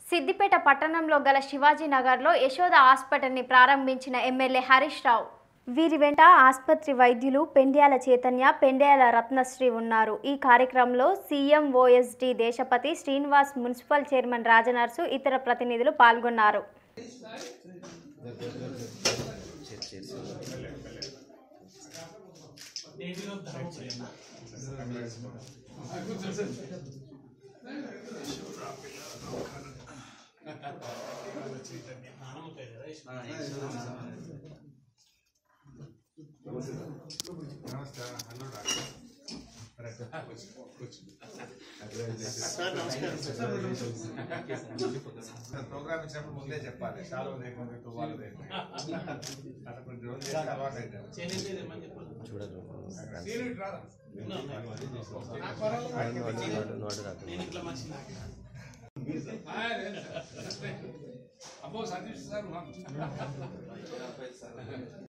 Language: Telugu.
సిద్దిపేట పట్టణంలో గల శివాజీ నగర్లో యశోద హాస్పిటల్ని ప్రారంభించిన ఎమ్మెల్యే హరీష్ రావు వీరి వెంట ఆసుపత్రి వైద్యులు పెండ్యాల చైతన్య పెండ్యాల రత్నశ్రీ ఉన్నారు ఈ కార్యక్రమంలో CM OSD Deshapati Srinivas municipal chairman Rajanarsu ఇతర ప్రతినిధులు పాల్గొన్నారు ప్రోగ్రామ్ ఇచ్చినప్పుడు ముందే చెప్పాలి చాలా లేకుండా తువ్వాలి లేకుండా అట్లా కొన్ని రోజులు చేస్తే అలవాటు అవుతుంది అబ్బో సతీష్ సార్